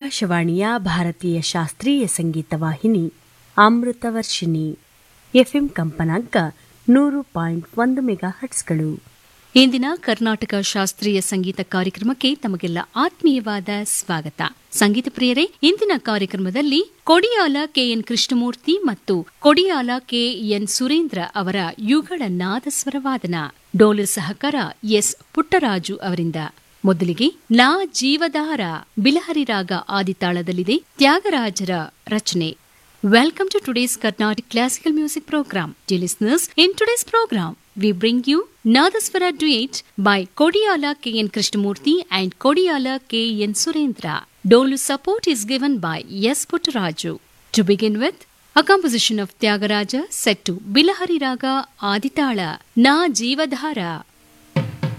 ಆಕಾಶವಾಣಿಯ ಭಾರತೀಯ ಶಾಸ್ತ್ರೀಯ ಸಂಗೀತ ವಾಹಿನಿ ಅಮೃತವರ್ಷಿಣಿ ಎಫ್ಎಂ ಕಂಪನಾಂಕ ನೂರು ಪಾಯಿಂಟ್ ಒಂದು ಮೆಗಾ ಹಟ್ಸ್ಗಳು ಇಂದಿನ ಕರ್ನಾಟಕ ಶಾಸ್ತ್ರೀಯ ಸಂಗೀತ ಕಾರ್ಯಕ್ರಮಕ್ಕೆ ತಮಗೆಲ್ಲ ಆತ್ಮೀಯವಾದ ಸ್ವಾಗತ ಸಂಗೀತ ಪ್ರಿಯರೇ ಇಂದಿನ ಕಾರ್ಯಕ್ರಮದಲ್ಲಿ ಕೊಡಿಯಾಲ ಕೆಎನ್ ಕೃಷ್ಣಮೂರ್ತಿ ಮತ್ತು ಕೊಡಿಯಾಲ ಕೆಎನ್ ಸುರೇಂದ್ರ ಅವರ ಯುಗಳ ನಾದಸ್ವರವಾದನ ಡೋಲು ಸಹಕಾರ ಎಸ್ ಪುಟ್ಟರಾಜು ಅವರಿಂದ ಮೊದಲಿಗೆ ಲಾ ಜೀವಧಾರ ಬಿಲಹರಿ ರಾಗ ಆದಿತಾಳದಲ್ಲಿದೆ ತ್ಯಾಗರಾಜರ ರಚನೆ Welcome to today's Carnatic Classical Music Program. Dear listeners, in today's program, we bring you Nadaswara duet by Kodiyala K.N. Krishnamurti and Kodiyala K.N. Surendra. Dolu support is given by S. Puttaraju. To begin with, a composition of Tyagaraja set to Bilahari Raga Aditala Na Jivadhara.